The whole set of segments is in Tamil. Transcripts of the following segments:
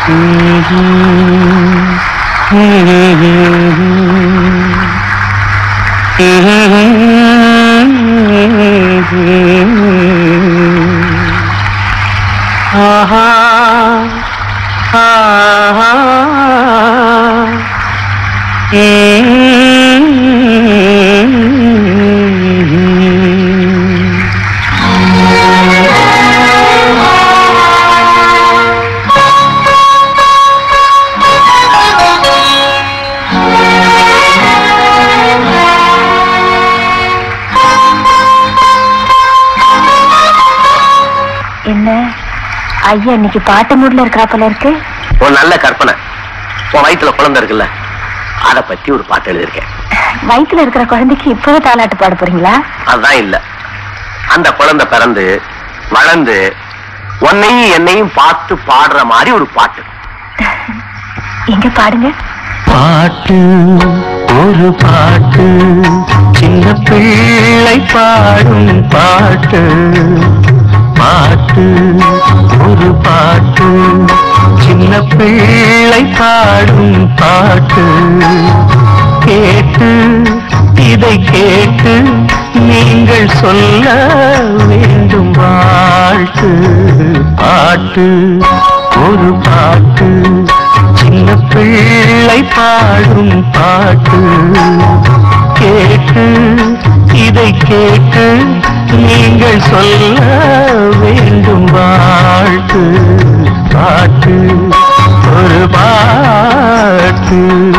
ஆஹா ஆஹா என்ன ஐயா இன்னைக்கு பாட்டு மூட்ல இருக்கிறாப்பல இருக்கு ஒரு நல்ல கற்பனை உன் வயித்துல குழந்தை இருக்குல்ல அத பத்தி ஒரு பாட்டு எழுதியிருக்கேன் வயித்துல இருக்கிற குழந்தைக்கு இப்பவே தாலாட்டு பாட போறீங்களா அதுதான் இல்ல அந்த குழந்தை பிறந்து வளர்ந்து உன்னையும் என்னையும் பார்த்து பாடுற மாதிரி ஒரு பாட்டு எங்க பாடுங்க பாட்டு ஒரு பாட்டு சின்ன பிள்ளை பாடும் பாட்டு பாட்டு ஒரு பாட்டு சின்ன பிள்ளை பாடும் பாட்டு கேட்டு இதை கேட்டு நீங்கள் சொல்ல வேண்டும் வாழ்த்து பாட்டு ஒரு பாட்டு சின்ன பிள்ளை பாடும் பாட்டு கேட்டு இதை கேட்டு நீங்கள் சொல்ல வேண்டும் வாழ்த்து பாட்டு ஒரு பாட்டு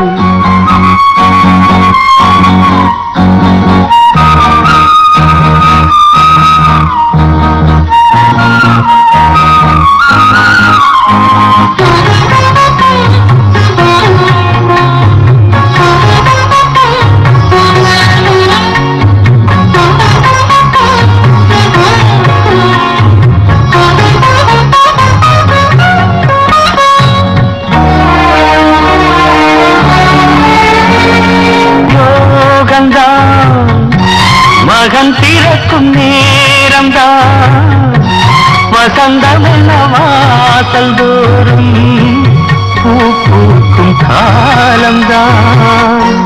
யோகந்தான் மகன் பிறக்கும் நேரம்தான் வசந்தமென்ன வாசல் தோறும் பூ பூக்கும் காலம்தான்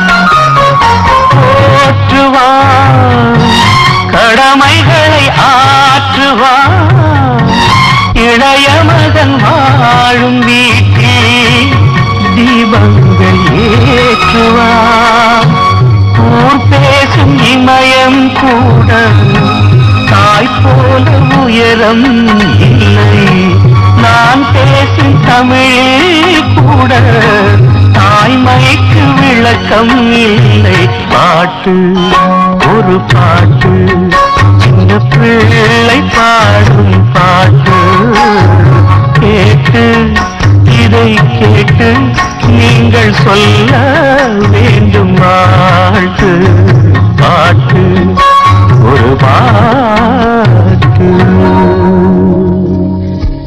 போற்றுவான் கடமைகளை ஆற்றுவான் இளைய மகன் வாழும் வீட்டில் தீபங்கள் ஏற்றுவான் ஊர் பேசும் இமயம் கூட தாய் போல உயரம் இல்லை நான் பேசும் தமிழில் கூட தாய்மைக்கு விளக்கம் இல்லை பாட்டு ஒரு பாட்டு சின்ன பிள்ளை பாடும் பாட்டு கேட்டு இதை கேட்டு நீங்கள் சொல்ல வேண்டும் வாழ்த்து